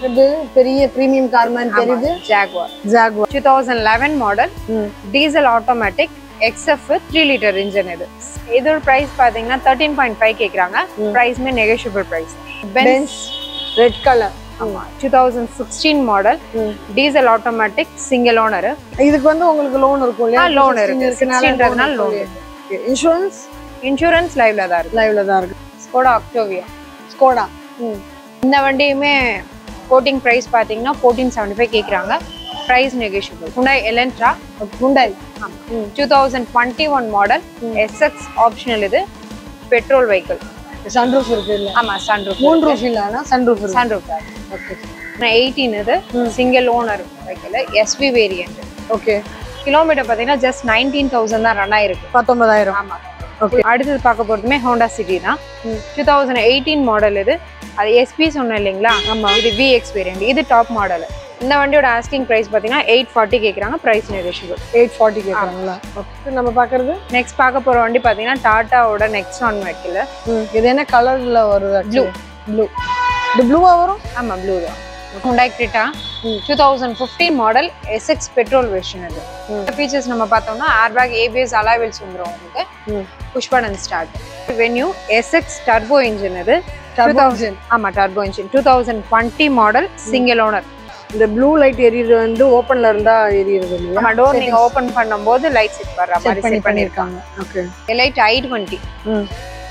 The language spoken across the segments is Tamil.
பாக்குறது பெரிய பிரீமியம் கார் மாதிரி தெரியுது Jaguar Jaguar two thousand eleven model hmm diesel automatic XF three litre engine இது இதோட பிரைஸ் பாத்தீங்கன்னா தேர்ட்டீன் பாயிண்ட் ஃபைவ் கேட்குறாங்க ப்ரைஸ்மே negotiable price Benz red colour ஆமா two thousand sixteen model diesel automatic single owner இதுக்கு வந்து உங்களுக்கு லோன் இருக்கும் இல்லையா லோன் இருக்கு சிக்ஸ்டீன்றதுனால லோன் இன்சூரன்ஸ் இன்சூரன்ஸ் லைவ்ல தான் இருக்கு லைவ்ல தான் இருக்கு ஸ்கோடா அக்டோவியா ஸ்கோடா இந்த வண்டியுமே கோட்டிங் ப்ரைஸ் பார்த்தீங்கன்னா ஃபோர்டீன் செவன்டி ஃபைவ் கேட்குறாங்க price negotiable Hyundai Elantra Hyundai two thousand twenty one model SX optional இது பெட்ரோல் வெஹிக்கிள் சன்ரூஃப் இருக்கு இல்ல ஆமா சன்ரூஃப் மூன் ரூஃப் இல்லனா சன்ரூஃப் இருக்கு சன்ரூஃப் ஓகே எயிட்டீன் இது single owner vehicle SV variant okay kilometre பார்த்தீங்கன்னா ஜஸ்ட் நைன்டீன் தௌசண்ட் தான் ரன் ஆயிருக்கு பத்தொன்பதாயிரம் ஆமா ஓகே அடுத்தது பார்க்க போறதுமே ஹோண்டா சிட்டி தான் டூ தௌசண்ட் எயிட்டீன் மாடல் இது அது எஸ்பி சொன்னேன் இல்லைங்களா ஆமா இது விஎக்ஸ் வேரியன்ட் இது டாப் மாடல் இந்த வண்டியோட ஆஸ்கிங் பிரைஸ் பார்த்தீங்கன்னா எயிட் ஃபார்ட்டி கேட்குறாங்க ப்ரைஸ் நெகோஷியபிள் எயிட் ஃபார்ட்டி கேட்குறாங்களா ஓகே நம்ம பார்க்கறது நெக்ஸ்ட் பார்க்க போற வண்டி பார்த்தீங்கன்னா டாட்டாவோட நெக்ஸான் வெஹிக்கிள் ம் இது என்ன கலர்ல வருது ப்ளூ ப்ளூ இது ப்ளூவா வரும் ஆமா ப்ளூ தான் Hyundai Creta two thousand fifteen model SX petrol version இது ஃபீச்சர்ஸ் நம்ம பார்த்தோம்னா ஏர்பேக் ஏபிஎஸ் அலாவல்ஸ் வந்துடும் உங்களுக்கு hmm push button start Venue SX turbo engine இது Turbo engine. ஆமா turbo engine two thousand twenty model single owner இந்த ப்ளூ லைட் எரியுறது வந்து ஓப்பன்ல இருந்தா எரியுறது இல்லையா நம்ம டோர் நீங்க ஓபன் பண்ணும்போது லைட் செட் வர்ற மாதிரி பண்ணி செட் பண்ணிருக்காங்க பண்ணிருக்காங்க okay Elite i twenty hmm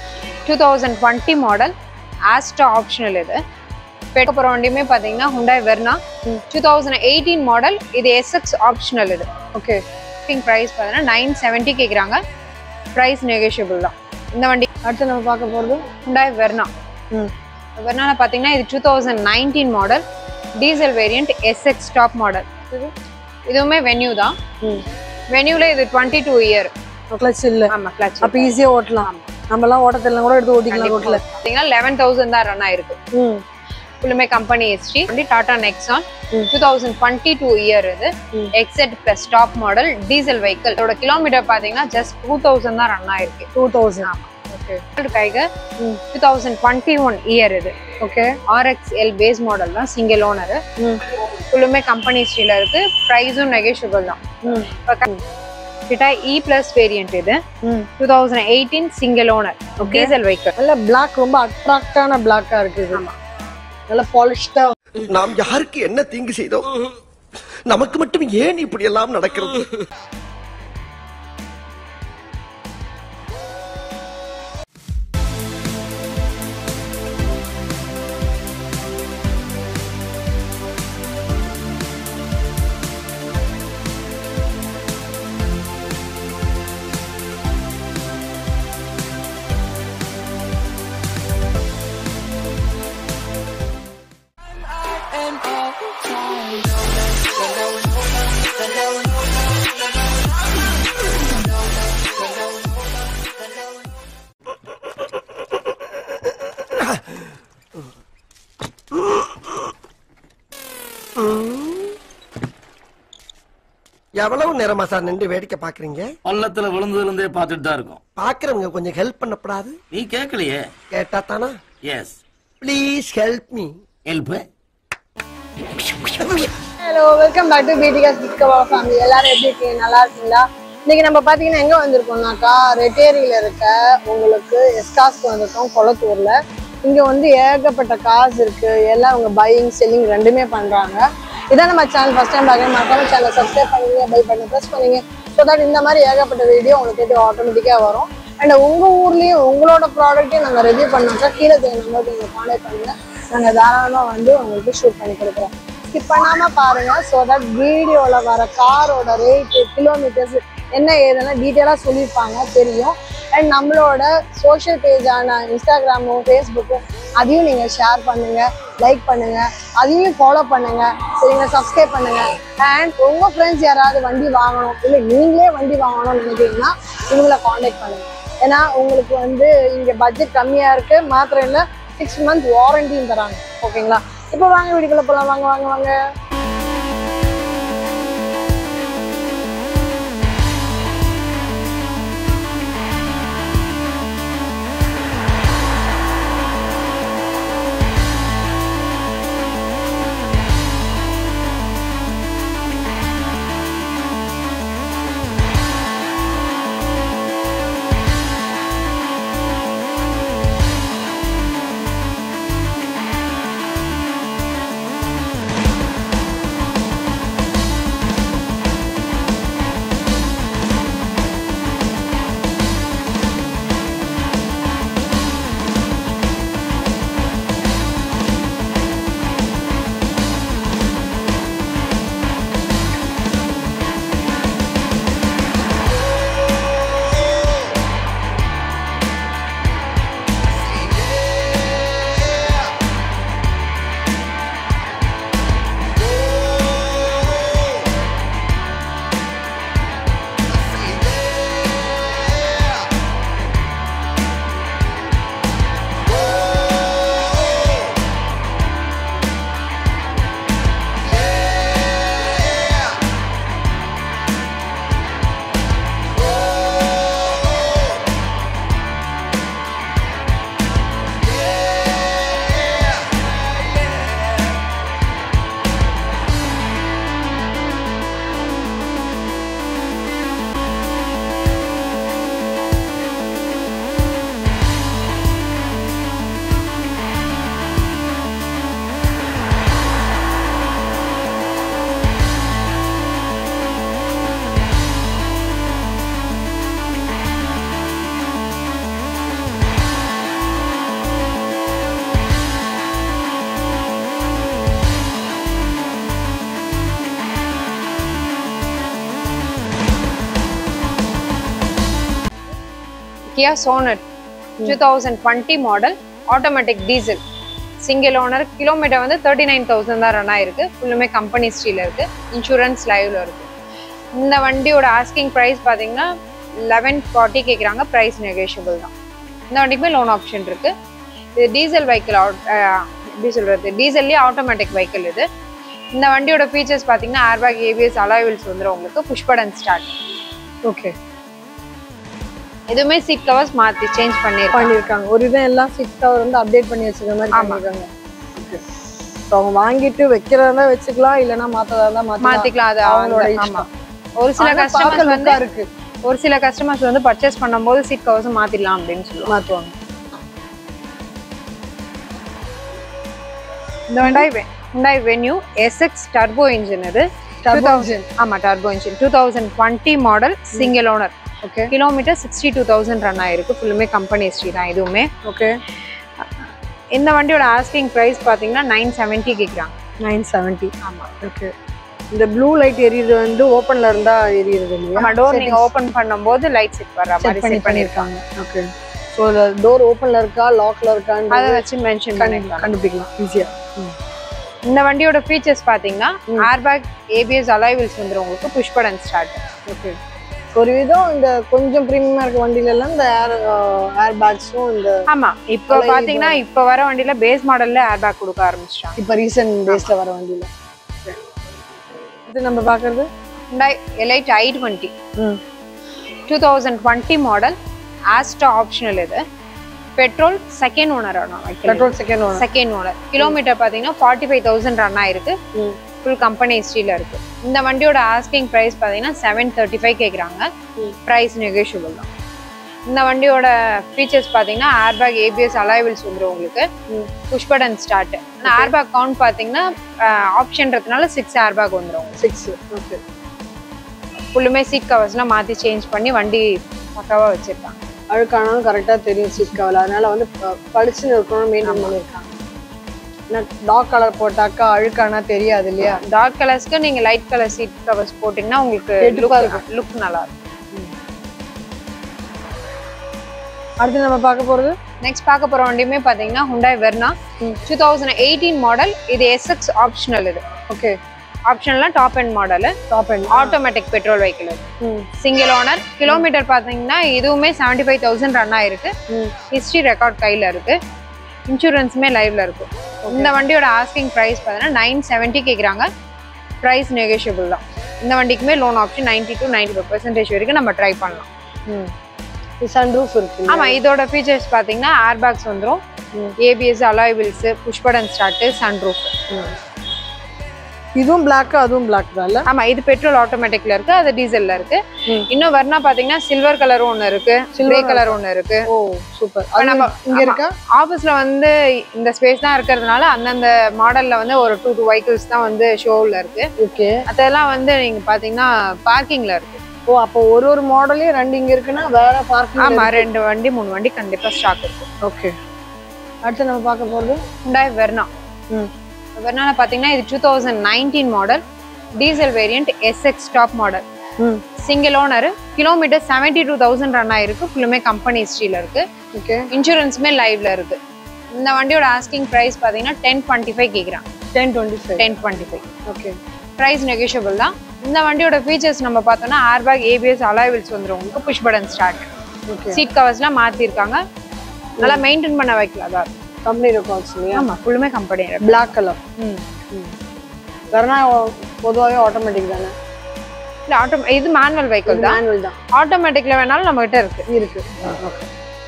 two thousand twenty model Asta optional இது பெட்ரோல் போகிற வண்டியுமே பார்த்தீங்கன்னா Hyundai Verna two thousand eighteen model இது எஸ்எக்ஸ் ஆப்ஷனல் இது ஓகே ஸ்டார்டிங் ப்ரைஸ் பார்த்தீங்கன்னா நைன் செவன்ட்டி கேட்குறாங்க ப்ரைஸ் நெகோஷியபிள் தான் இந்த வண்டி அடுத்து நம்ம பார்க்க போறது ஹுண்டாய் வெர்னா ம் வெர்னால பார்த்தீங்கன்னா இது two thousand nineteen model diesel variant SX top model இதுவுமே வென்யூ தான் ம் வென்யூல இது டுவெண்ட்டி டூ இயர் கிளச் இல்ல ஆமா கிளச் அப்ப ஈஸியா ஓட்டலாம் நம்ம எல்லாம் ஓட்டத்துல கூட எடுத்து ஓட்டிக்கலாம் ரோட்ல பார்த்தீங்கன்னா லெவன் தௌசண்ட் தான் ரன் ஆயிருக்கு ம் ஃபுல்லுமே கம்பெனி ஹிஸ்ட்ரி வந்து டாடா நெக்ஸான் ம். Two thousand twenty two year இது ம். XZ plus top model diesel vehicle இதோட கிலோமீட்டர் பார்த்தீங்கன்னா ஜஸ்ட் டூ தௌசண்ட் தான் ரன் ஆயிருக்கு two thousand okay Tigor hmm. Two thousand twenty one year இது okay RX L base model தான் சிங்கிள் ஓனர் ம் ஃபுல்லுமே கம்பெனி ஹிஸ்ட்ரியில் இருக்கு ப்ரைஸும் நெகோஷியபிள் தான் ம் கிட்டா இ பிளஸ் வேரியன்ட் இது ம் two thousand eighteen single owner diesel vehicle நல்ல பிளாக் ரொம்ப அட்ராக்டான பிளாக்கா இருக்கு இது நல்ல பாலிஷ்டா நாம் யாருக்கு என்ன தீங்கு செய்தோம் நமக்கு மட்டும் ஏன் இப்படி எல்லாம் நடக்கிறது எவ்வளவு நேரமா சார் நின்று வேடிக்கை பாக்குறீங்க பள்ளத்துல விழுந்ததுல இருந்தே பார்த்துட்டு தான் இருக்கோம் பாக்குறவங்க கொஞ்சம் ஹெல்ப் பண்ணப்படாது நீ கேட்கலையே கேட்டா தானா yes please help me help hello welcome back to PD cars discover family எல்லாரும் எப்படி இருக்கீங்க நல்லா இருக்கீங்களா இன்னைக்கு நம்ம பாத்தீங்கன்னா எங்க வந்திருக்கோம்னாக்கா ரெட்டேரியில இருக்க உங்களுக்கு எஸ்காஸ்க்கு வந்திருக்கோம் கொளத்தூர்ல இங்க வந்து ஏகப்பட்ட காசு இருக்கு எல்லாம் அவங்க பையிங் செல்லிங் ரெண்டுமே பண்றாங்க இதான் நம்ம சேனல் ஃபர்ஸ்ட் டைம் பார்க்குறேன் மறக்காம சேனலை சப்ஸ்கிரைப் பண்ணுங்க பெல் பண்ணி ப்ரெஸ் பண்ணுங்க ஸோ தட் இந்த மாதிரி ஏகப்பட்ட வீடியோ உங்களுக்கு ஆட்டோமேட்டிக்காக வரும் அண்ட் உங்க ஊர்லயும் உங்களோட ப்ராடக்ட்டையும் நாங்கள் ரெவ்யூ பண்ணோம்னா கீழே தெரியும் நம்பருக்கு நீங்கள் கான்டாக்ட் பண்ணுங்க நாங்கள் தாராளமாக வந்து உங்களுக்கு ஷூட் பண்ணி கொடுக்குறோம் ஸ்கிப் பண்ணாம பாருங்க ஸோ தட் வீடியோல வர காரோட ரேட்டு கிலோமீட்டர்ஸ் என்ன ஏதுன்னா டீட்டெயிலாக சொல்லியிருப்பாங்க தெரியும் அண்ட் நம்மளோட சோஷியல் பேஜான இன்ஸ்டாகிராமும் ஃபேஸ்புக்கும் அதையும் நீங்கள் ஷேர் பண்ணுங்க லைக் பண்ணுங்க அதையும் ஃபாலோ பண்ணுங்க சரிங்க சப்ஸ்கிரைப் பண்ணுங்க அண்ட் உங்க ஃப்ரெண்ட்ஸ் யாராவது வண்டி வாங்கணும் இல்லை நீங்களே வண்டி வாங்கணும்னு நினைக்கிறீங்கன்னா இவங்கள காண்டாக்ட் பண்ணுங்க ஏன்னா உங்களுக்கு வந்து இங்கே பட்ஜெட் கம்மியாக இருக்கு மாத்திரம் இல்லை சிக்ஸ் மந்த் வாரண்டியும் தராங்க ஓகேங்களா இப்போ வாங்க வீட்டுக்குள்ள போகலாம் வாங்க வாங்க வாங்க Kia Sonet two thousand twenty model automatic diesel single owner kilometre வந்து தேர்ட்டி நைன் தௌசண்ட் தான் ரன் ஆயிருக்கு ஃபுல்லுமே கம்பெனி ஸ்டீல இருக்கு இன்சூரன்ஸ் லைவ்ல இருக்கு இந்த வண்டியோட ஆஸ்கிங் ப்ரைஸ் பார்த்தீங்கன்னா லெவன் ஃபார்ட்டி கேட்குறாங்க ப்ரைஸ் நெகோஷியபிள் தான் இந்த வண்டிக்குமே லோன் ஆப்ஷன் இருக்கு இது டீசல் வெஹிக்கிள் எப்படி சொல்றது டீசல்லே ஆட்டோமேட்டிக் வெஹிக்கிள் இது இந்த வண்டியோட ஃபீச்சர்ஸ் பார்த்தீங்கன்னா ஏர்பேக் ஏபிஎஸ் அலாய்வில்ஸ் வந்துடும் உங்களுக்கு புஷ்படன் ஸ்டார்ட் ஓகே எதுவுமே சீட் கவர்ஸ் மாற்றி சேஞ்ச் பண்ணியிருக்காங்க பண்ணியிருக்காங்க ஒரு இதான் எல்லாம் சீட் கவர் வந்து அப்டேட் பண்ணி வச்சிருக்க மாதிரி ஆமா. பண்ணியிருக்காங்க ஓகே ஸோ அவங்க வாங்கிட்டு வைக்கிறதா இருந்தா வச்சுக்கலாம் இல்லைன்னா மாத்ததா இருந்தா மாத்திக்கலாம் மாத்திக்கலாம் அது அவங்களோட அவங்களோட இஷ்டம். ஆமா ஒரு சில ஆனா பார்க்க கஸ்டமர்ஸ் look வந்து ஆ இருக்கு ஒரு சில கஸ்டமர்ஸ் வந்து பர்ச்சேஸ் பண்ணும்போது சீட் கவர்ஸும் மாத்திடலாம் அப்படின்னு சொல்லுவாங்க மாத்துவாங்க இந்த Hyundai Hyundai Venue SX turbo engine இது Turbo 2000 ஆமா turbo engine two thousand twenty model single owner okay kilometre sixty two thousand run ஆயிருக்கு ஃபுல்லுமே கம்பெனி ஹிஸ்ட்ரி தான் இதுவுமே ஓகே இந்த வண்டியோட ஆஸ்கிங் ப்ரைஸ் பார்த்தீங்கன்னா நைன் செவன்ட்டி கேட்குறாங்க நைன் செவன்ட்டி ஆமா ஓகே இந்த ப்ளூ லைட் எரியுது வந்து ஓப்பன்ல இருந்தா எரியுது இல்லையா ஆமா டோர் நீங்க ஓபன் பண்ணும்போது லைட் செட் வர்ற செட் மாதிரி பண்ணி செட் பண்ணிருக்காங்க பண்ணிருக்காங்க ஓகே ஸோ டோர் ஓப்பன்ல இருக்கா லாக்ல இருக்கான்னு அதை வச்சு மென்ஷன் பண்ணிருக்காங்க கண்டுபிடிக்கலாம் ஈஸியா இந்த வண்டியோட ஃபீச்சர்ஸ் பாத்தீங்கன்னா ஏர்பேக் ஏபிஎஸ் அலாய்வில்ஸ் வந்துரும் உங்களுக்கு புஷ் பட்டன் ஸ்டார்ட் ஓகே ஒரு விதம் இந்த கொஞ்சம் ப்ரீமியமா இருக்க வண்டியில எல்லாம் இந்த ஏர் ஏர் பேக்ஸும் இந்த ஆமா இப்போ Alloy பாத்தீங்கன்னா இப்போ வர வண்டியில பேஸ் மாடல்ல ஏர்பேக் கொடுக்க ஆரம்பிச்சிட்டாங்க இப்ப ரீசன்ட் டேஸ்ல வர வண்டியில இது நம்ம பாக்குறது Hyundai Elite i twenty hmm two thousand twenty model Asta optional இது petrol second owner petrol second one second owner kilometre பாத்தீங்கன்னா ஃபார்ட்டி ஃபைவ் தௌசண்ட் ரன் ஆயிருக்கு ம் ஃபுல் கம்பெனி ஹிஸ்ட்ரியில் இருக்கு இந்த வண்டியோட ஆஸ்கிங் ப்ரைஸ் பார்த்தீங்கன்னா செவன் தேர்ட்டி ஃபைவ் கேட்குறாங்க ம். ப்ரைஸ் நெகோஷியபிள் தான் இந்த வண்டியோட ஃபீச்சர்ஸ் பார்த்தீங்கன்னா ஏர்பேக் ஏபிஎஸ் அலாய்வில்ஸ் வந்துடும் உங்களுக்கு ம். புஷ் பட்டன் ஸ்டார்ட் ஆனால் ஏர்பேக் கவுண்ட் பார்த்தீங்கன்னா ஆப்ஷன்றதுனால சிக்ஸ் ஏர்பேக் வந்துடும் சிக்ஸ் ஓகே ஃபுல்லுமே சீட் கவர்ஸ்லாம் மாற்றி சேஞ்ச் பண்ணி வண்டி பக்காவாக வச்சுருக்காங்க அழுக்கானாலும் கரெக்டா தெரியும் சீட் கவர் அதனால வந்து ப- பளிச்சுன்னு இருக்கணும் மெயின்டைன் பண்ணியிருக்காங்க ஏன்னா டார்க் கலர் போட்டாக்கா அழுக்கானா தெரியாது இல்லையா டார்க் கலர்ஸ்க்கு நீங்கள் லைட் கலர் சீட் கவர்ஸ் போட்டிங்கன்னா உங்களுக்கு எடுப்பா இருக்கும். லுக் நல்லா இருக்கும் அடுத்து நம்ம பார்க்க போறது நெக்ஸ்ட் பார்க்க போற வண்டியுமே பாத்தீங்கன்னா Hyundai Verna two thousand eighteen model இது எஸ்எக்ஸ் ஆப்ஷனல் இது ஓகே ஆப்ஷனல்ல top and model top and automatic petrol vehicle இது ம் சிங்கிள் ஓனர் கிலோமீட்டர் பாத்தீங்கன்னா இதுவுமே செவன்டி ஃபைவ் தௌசண்ட் ரன் ஆயிருக்கு ம் ஹிஸ்ட்ரி ரெக்கார்ட் கையில இருக்கு இன்சூரன்ஸுமே லைவ்ல இருக்கு இந்த வண்டியோட ஆஸ்கிங் ப்ரைஸ் பார்த்தீங்கன்னா நைன் செவன்ட்டி கேட்குறாங்க ப்ரைஸ் நெகோஷியபிள் தான் இந்த வண்டிக்குமே loan option ninety to ninety five percentage வரைக்கும் நம்ம ட்ரை பண்ணலாம் ம் சன் ரூஃப் இருக்கு ஆமா இதோட ஃபீச்சர்ஸ் பாத்தீங்கன்னா ஏர் பேக்ஸ் வந்துரும் ABS alloy wheels push button start sun roof இதுவும் பிளாக் அதுவும் பிளாக் தான் இல்ல ஆமா இது பெட்ரோல் ஆட்டோமேட்டிக்ல இருக்கு அது டீசல்ல இருக்கு ம். இன்னும் வர்ணா பாத்தீங்கன்னா சில்வர் கலர் ஒன்னு இருக்கு சில்வர் Silver கலர் ஒன்னு இருக்கு ஓ சூப்பர் அது நம்ம- இங்க ஆமா. இருக்கா ஆபீஸ்ல வந்து இந்த ஸ்பேஸ் தான் இருக்கிறதுனால அந்தந்த மாடல்ல வந்து ஒரு டூ டூ வெஹிக்கிள்ஸ் தான் வந்து ஷோவில் இருக்கு ஓகே அதெல்லாம் வந்து நீங்க பாத்தீங்கன்னா பார்க்கிங்ல இருக்கு ஓ அப்போ ஒரு ஒரு மாடலையும் ரெண்டு இங்க இருக்குன்னா வேற பார்க்கிங் ஆமா ரெண்டு வண்டி மூணு வண்டி கண்டிப்பா ஸ்டாக் இருக்கு ஓகே அடுத்து நம்ம பார்க்க போறது ஹுண்டாய் வெர்னா ம் வெர்னால பாத்தீங்கன்னா இது two thousand nineteen model diesel variant SX top model ம் single owner kilometre seventy two thousand run ஆயிருக்கு ஃபுல்லுமே கம்பெனி ஹிஸ்ட்ரியில் இருக்கு ஓகே இன்சூரன்ஸுமே லைவ்ல இருக்கு இந்த வண்டியோட ஆஸ்கிங் ப்ரைஸ் பார்த்தீங்கன்னா டென் டுவெண்ட்டி ஃபைவ் கேட்குறாங்க ten twenty five ten twenty five okay price negotiable தான் இந்த வண்டியோட ஃபீச்சர்ஸ் நம்ம பார்த்தோம்னா ஏர்பேக் ஏபிஎஸ் அலாய்வில்ஸ் வந்துடும் உங்களுக்கு push button start okay seat கவர்ஸ்லாம் மாற்றிருக்காங்க நல்லா மெயின்டைன் பண்ண வைக்கலாம் தான் கம்பெனி ரெக்கார்ட்ஸ் இல்லையா ஆமாம் ஃபுல்லுமே கம்பெனி பிளாக் கலர் ம் வேறனா பொதுவாகவே ஆட்டோமேட்டிக் தானே இல்லை ஆட்டோ இது மேனுவல் வெஹிக்கிள் தான் மேனுவல் தான் ஆட்டோமேட்டிக்ல வேணாலும் நம்ம கிட்ட இருக்கு இருக்கு ஓகே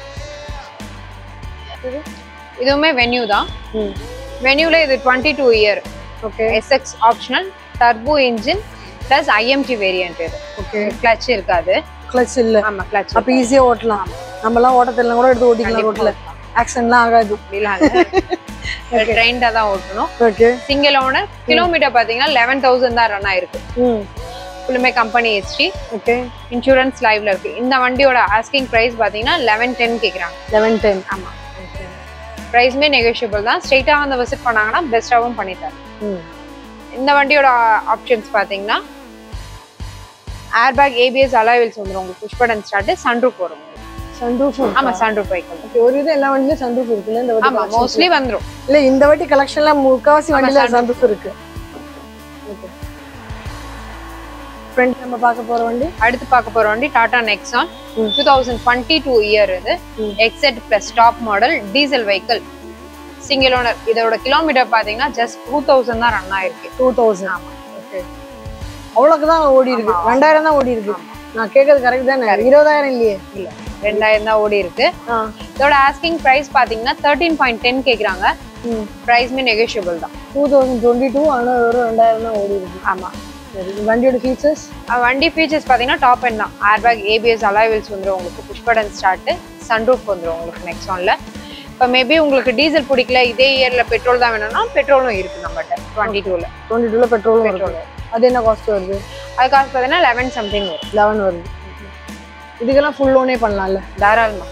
இதுவுமே வென்யூ தான் ம் வென்யூல இது twenty two year okay SX optional turbo engine plus IMT variant இது ஓகே கிளச் இருக்காது கிளச் இல்ல ஆமா கிளச் அப்ப ஈஸியா ஓட்டலாம் நம்மலாம் ஓட்ட தெரியல கூட எடுத்து ஓட்டிக்கலாம் ரோட்ல ஆக்சிடென்ட்லாம் ஆகாது ட்ரெயின்டா தான் ஓட்டணும் ஓகே சிங்கிள் ஓனர் கிலோமீட்டர் பாத்தீங்கன்னா லெவன் தௌசண்ட் தான் ரன் ஆயிருக்கு ம் ஃபுல்லுமே கம்பெனி ஹிஸ்ட்ரி ஓகே இன்சூரன்ஸ் லைவ்ல இருக்கு இந்த வண்டியோட ஆஸ்கிங் பிரைஸ் பாத்தீங்கன்னா லெவன் டென் கேக்குறாங்க லெவன் டென் ஆமா ப்ரைஸ்மே நெகோஷியபிள் தான் ஸ்ட்ரெயிட்டாக வந்து விசிட் பண்ணாங்கன்னா பெஸ்ட்டாகவும் பண்ணித்தரேன் ம் இந்த வண்டியோட ஆப்ஷன்ஸ் பார்த்தீங்கன்னா ஏர்பேக் ஏபிஎஸ் அலாய்வில்ஸ் வந்துடும் உங்களுக்கு புஷ் பட்டன் ஸ்டார்ட் சன்ரூப் வரும் சன்ரூஃப் ஆமா சன்ரூஃப் வெஹிக்கிள் ஓகே ஒரு இது எல்லா வண்டியிலும் சன்ரூஃப் இருக்குல்ல இந்த ஆமா வாட்டி மோஸ்ட்லி வந்துரும் இல்ல இந்த வாட்டி கலெக்ஷன்ல முக்காவாசி வண்டியில sunroof. சன்ரூஃப் இருக்கு ஓகே ஃப்ரெண்ட் நம்ம பார்க்க போற வண்டி அடுத்து பார்க்க போற வண்டி டாடா நெக்ஸான் ம். Two thousand twenty two year இது ம். XZ plus top model diesel vehicle single owner இதோட கிலோமீட்டர் பாத்தீங்கன்னா ஜஸ்ட் டூ தௌசண்ட் தான் ரன் ஆயிருக்கு டூ தௌசண்ட் ஓகே அவ்வளோக்கு தான் ஓடி இருக்கு ஆமா. ரெண்டாயிரம் தான் ஓடி இருக்கு நான் கேட்கறது கரெக்ட் தானே இருபதாயிரம் இல்லையே இல்ல ரெண்டாயிரம் தான் ஓடி இருக்கு ஆ இதோட ஆஸ்கிங் பிரைஸ் பாத்தீங்கன்னா தேர்ட்டீன் பாயிண்ட் டென் கேக்குறாங்க ம் பிரைஸ்மே நெகோஷியபிள் தான் டூ தௌசண்ட் டுவெண்ட்டி டூ ஆனால் வெறும் ரெண்டாயிரம் தான் ஓடி இருக்கு ஆமா சரி இந்த வண்டியோட ஃபீச்சர்ஸ் அஹ் வண்டி ஃபீச்சர்ஸ் பாத்தீங்கன்னா டாப் எண்ட் தான் ஏர்பேக் ஏபிஎஸ் அலாய்வில்ஸ் வந்துடும் உங்களுக்கு புஷ் பட்டன் ஸ்டார்ட் சன்ரூஃப் வந்துடும் உங்களுக்கு நெக்ஸான்ல இப்போ மேபி உங்களுக்கு டீசல் பிடிக்கல இதே இயர்ல பெட்ரோல் தான் வேணும்னா பெட்ரோலும் இருக்கு நம்மகிட்ட டுவெண்ட்டி டூல டுவெண்ட்டி டூவில் பெட்ரோலும் பெட்ரோல் இருக்கு அது என்ன காஸ்ட் வருது அது காசு பார்த்தீங்கன்னா லெவன் சம்திங் வரும் லெவன் வருது இதுக்கெல்லாம் ஃபுல் லோனே பண்ணலாம்ல தாராளமா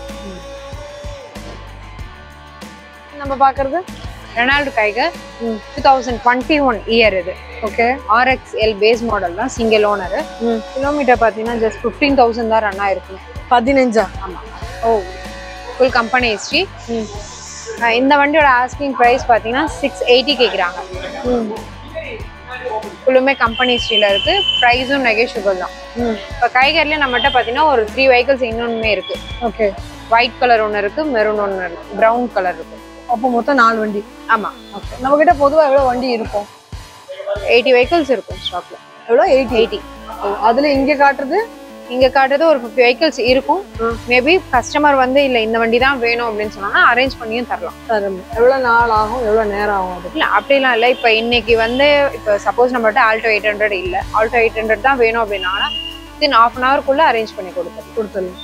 நம்ம பார்க்கறது ரெனால்டு கைகர் ம். Two thousand twenty one year இது okay RX L base model தான் சிங்கிள் ஓனர் ம் கிலோமீட்டர் பார்த்தீங்கன்னா ஜஸ்ட் ஃபிஃப்டீன் தௌசண்ட் தான் ரன் ஆயிருக்கு பதினஞ்சா ஆமாம் ஓ ஃபுல் கம்பெனி ஹிஸ்ட்ரி ம் இந்த வண்டியோட ஆஸ்கிங் ப்ரைஸ் பார்த்தீங்கன்னா சிக்ஸ் எயிட்டி கேட்குறாங்க ம் ஃபுல்லுமே கம்பெனி ஹிஸ்ட்ரியில் இருக்கு ப்ரைஸும் நெகோஷியபிள் தான் ம் இப்போ கைகர்லேயே நம்மகிட்ட பார்த்தீங்கன்னா ஒரு த்ரீ வெஹிக்கிள்ஸ் இன்னொன்றுமே இருக்கு ஓகே ஒயிட் கலர் ஒன்று இருக்கு மெரூன் ஒன்று இருக்கு ப்ரௌன் கலர் இருக்கு அப்போ மொத்தம் நாலு வண்டி ஆமாம் ஓகே நம்ம கிட்ட பொதுவாக எவ்வளோ வண்டி இருக்கும் எயிட்டி வெஹிக்கிள்ஸ் இருக்கும் ஸ்டாக்ல எவ்வளோ எயிட்டி எயிட்டி அதுல இங்க காட்டுறது இங்க காட்டுறது ஒரு ஃபிஃப்டி வெஹிக்கிள்ஸ் இருக்கும் ம். மேபி கஸ்டமர் வந்து இல்ல இந்த வண்டி தான் வேணும் அப்படின்னு சொன்னா அரேஞ்ச் பண்ணியும் தரலாம் தரும் எவ்வளோ நாள் ஆகும் எவ்வளோ நேரம் ஆகும் அது இல்ல அப்படிலாம் இல்ல இப்ப இன்னைக்கு வந்து இப்ப சப்போஸ் நம்மகிட்ட ஆல்டோ எயிட் ஹண்ட்ரட் இல்ல ஆல்டோ எயிட் ஹண்ட்ரட் தான் வேணும் அப்படின்னா வித்தின் ஹாஃப் அன் ஹவர்க்குள்ள அரேஞ்ச் பண்ணி கொடுத்துரும் கொடுத்துடலாம்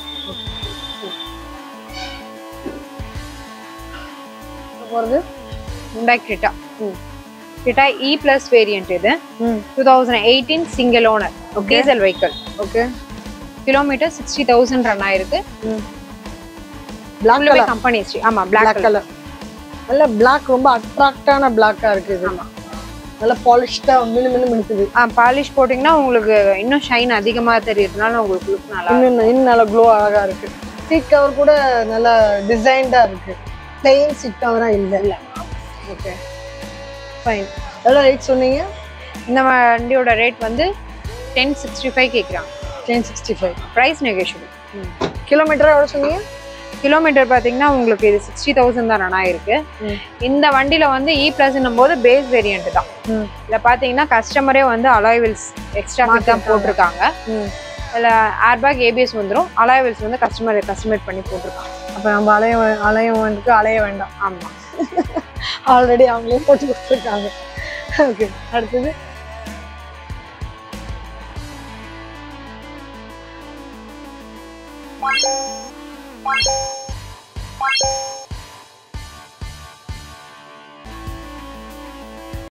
போகிறது ஹுண்டாய் கிரிட்டா ம். கிரிட்டா இ பிளஸ் வேரியன்ட் இது ம் two thousand eighteen single owner diesel vehicle okay kilometre sixty thousand run ஆயிருக்கு ம் பிளாக் கலர் கம்பெனி ஆமா பிளாக் பிளாக் கலர் நல்ல பிளாக் ரொம்ப அட்ராக்டான பிளாக்கா இருக்கு இது ஆமா. நல்ல பாலிஷ்டா மினு மினு மினுக்குது பாலிஷ் போட்டிங்கன்னா உங்களுக்கு இன்னும் ஷைன் அதிகமா தெரியறதுனால உங்களுக்கு லுக் நல்லா இன்னும் இன்னும் நல்ல க்ளோ அழகா இருக்கு சீட் கவர் கூட நல்ல டிசைன்டா இருக்கு பிளெயின் சீட் கவரா இல்ல இல்ல ஓகே ஃபைன் எவ்வளோ ரேட் சொன்னீங்க இந்த வண்டியோட ரேட் வந்து டென் சிக்ஸ்டி ஃபைவ் கேட்குறாங்க ten sixty five price negotiable kilometre எவ்வளோ சொன்னீங்க கிலோமீட்டர் பார்த்தீங்கன்னா உங்களுக்கு இது சிக்ஸ்டி தௌசண்ட் தான் ரன் ஆயிருக்கு ம். இந்த வண்டியில் வந்து இ ப்ளஸ்ன்னும் போது பேஸ் வேரியன்ட் தான் ம் இதில் பார்த்தீங்கன்னா கஸ்டமரே வந்து அலாய்வில்ஸ் எக்ஸ்ட்ரா ஃபிட் தான் மாத்திருக்காங்க. போட்டிருக்காங்க ம் இதில் ஏர்பேக் ஏபிஎஸ் வந்துடும் அலாய்வில்ஸ் வந்து கஸ்டமர் கஸ்டமேட் பண்ணி போட்டிருக்காங்க அப்போ நம்ம அலைய வே- அலைய வேண்டியதுக்கு அலைய வேண்டாம் ஆமாம் ஆல்ரெடி அவங்களே போட்டு கொடுத்துருக்காங்க ஓகே அடுத்தது